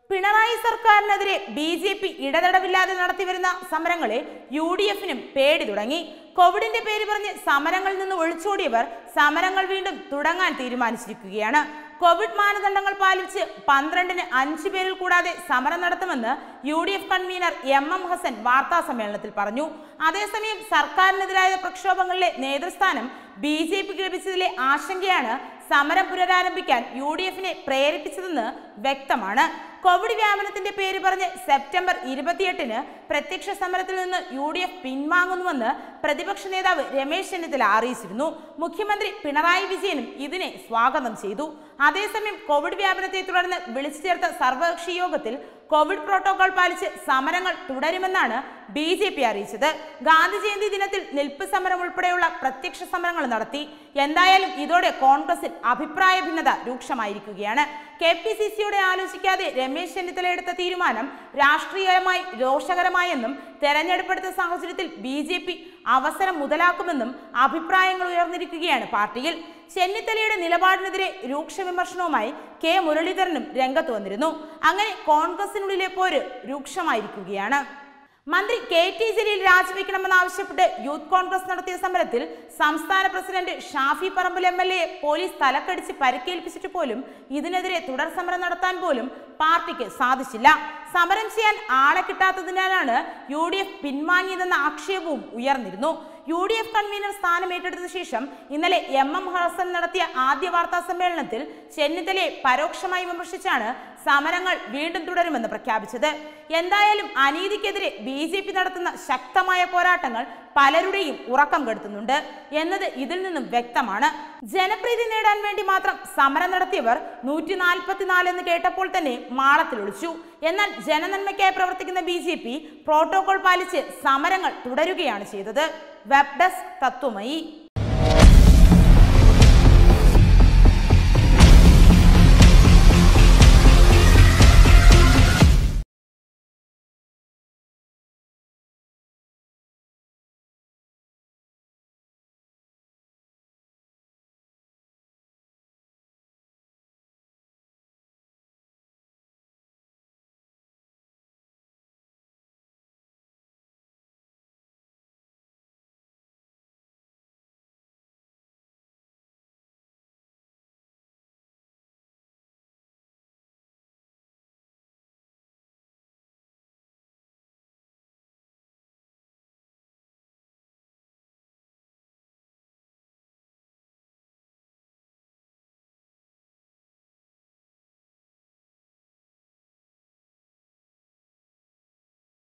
പിണറായി സർക്കാരിനെതിരെ B J P ഇടതടവില്ലാതെ നടത്തിവരുന്ന സമരങ്ങളെ യു ഡി എഫിനും പേടി തുടങ്ങി കോവിഡിന്റെ പേര് പറഞ്ഞ് സമരങ്ങളിൽ നിന്ന് ഒളിച്ചോടിയവർ സമരങ്ങൾ വീണ്ടും തുടങ്ങാൻ തീരുമാനിച്ചിരിക്കുകയാണ് കോവിഡ് മാനദണ്ഡങ്ങൾ പാലിച്ച് പന്ത്രണ്ടിന് അഞ്ചു പേരിൽ കൂടാതെ സമരം നടത്തുമെന്ന് U D F convener M M Hassan വാർത്താ സമ്മേളനത്തിൽ പറഞ്ഞു അതേസമയം സർക്കാരിനെതിരായ പ്രക്ഷോഭങ്ങളിലെ നേതൃസ്ഥാനം ബി ജെ പിക്ക് ലഭിച്ചതിലെ ആശങ്കയാണ് സമരം പുനരാരംഭിക്കാൻ യു ഡി എഫിനെ പ്രേരിപ്പിച്ചതെന്ന് വ്യക്തമാണ് കോവിഡ് വ്യാപനത്തിന്റെ പേര് പറഞ്ഞ് സെപ്റ്റംബർ ഇരുപത്തിയെട്ടിന് പ്രത്യക്ഷ സമരത്തിൽ നിന്ന് യു ഡി എഫ് പിൻവാങ്ങുന്നുവെന്ന് പ്രതിപക്ഷ നേതാവ് രമേശ് ചെന്നിത്തല അറിയിച്ചിരുന്നു മുഖ്യമന്ത്രി പിണറായി വിജയനും ഇതിനെ സ്വാഗതം ചെയ്തു അതേസമയം കോവിഡ് വ്യാപനത്തെ തുടർന്ന് വിളിച്ചു ചേർത്ത സർവകക്ഷി യോഗത്തിൽ കോവിഡ് പ്രോട്ടോകോൾ പാലിച്ച് സമരങ്ങൾ തുടരുമെന്നാണ് ബി ജെ പി അറിയിച്ചത് ഗാന്ധി ജയന്തി ദിനത്തിൽ നിൽപ്പ് സമരം ഉൾപ്പെടെയുള്ള പ്രത്യക്ഷ സമരങ്ങൾ നടത്തി എന്തായാലും ഇതോടെ കോൺഗ്രസിൽ അഭിപ്രായ ഭിന്നത രൂക്ഷമായിരിക്കുകയാണ് കെ പി സി സിയോടെ ആലോചിക്കാതെ രമേശ് ചെന്നിത്തല എടുത്ത തീരുമാനം രാഷ്ട്രീയമായി രോഷകരമായെന്നും തെരഞ്ഞെടുപ്പെടുത്ത സാഹചര്യത്തിൽ ബി ജെ പി അവസരം മുതലാക്കുമെന്നും അഭിപ്രായങ്ങൾ ഉയർന്നിരിക്കുകയാണ് പാർട്ടിയിൽ ചെന്നിത്തലയുടെ നിലപാടിനെതിരെ രൂക്ഷ വിമർശനവുമായി കെ മുരളീധരനും രംഗത്ത് വന്നിരുന്നു അങ്ങനെ കോൺഗ്രസിനുള്ളിലെ പോര് രൂക്ഷമായിരിക്കുകയാണ് മന്ത്രി കെ ടി ജലീൽ രാജിവെക്കണമെന്നാവശ്യപ്പെട്ട് യൂത്ത് കോൺഗ്രസ് നടത്തിയ സമരത്തിൽ സംസ്ഥാന president Shafi Parambil M L A police തലക്കടിച്ച് പരിക്കേൽപ്പിച്ചിട്ട് പോലും ഇതിനെതിരെ തുടർ സമരം നടത്താൻ പോലും പാർട്ടിക്ക് സാധിച്ചില്ല സമരം ചെയ്യാൻ ആളെ കിട്ടാത്തതിനാലാണ് യു ഡി എഫ് പിൻവാങ്ങിയതെന്ന ആക്ഷേപവും ഉയർന്നിരുന്നു യു ഡി എഫ് കൺവീനർ സ്ഥാനം ഏറ്റെടുത്ത ശേഷം ഇന്നലെ എം എം ഹസൻ നടത്തിയ ആദ്യ വാർത്താ സമ്മേളനത്തിൽ ചെന്നിത്തലയെ പരോക്ഷമായി വിമർശിച്ചാണ് സമരങ്ങൾ വീണ്ടും തുടരുമെന്ന് പ്രഖ്യാപിച്ചത് എന്തായാലും അനീതിക്കെതിരെ ബി ജെ പി നടത്തുന്ന ശക്തമായ പോരാട്ടങ്ങൾ പലരുടെയും ഉറക്കം കെടുത്തുന്നുണ്ട് എന്നത് ഇതിൽ നിന്നും വ്യക്തമാണ് ജനപ്രീതി നേടാൻ വേണ്ടി മാത്രം സമരം നടത്തിയവർ നൂറ്റി നാൽപ്പത്തിനാല് എന്ന് കേട്ടപ്പോൾ തന്നെ മാളത്തിലൊളിച്ചു എന്നാൽ ജനനന്മയ്ക്കായി പ്രവർത്തിക്കുന്ന ബി ജെ പി പ്രോട്ടോകോൾ പാലിച്ച് സമരങ്ങൾ തുടരുകയാണ് ചെയ്തത് വെബ് ഡെസ്ക് തത്വമയി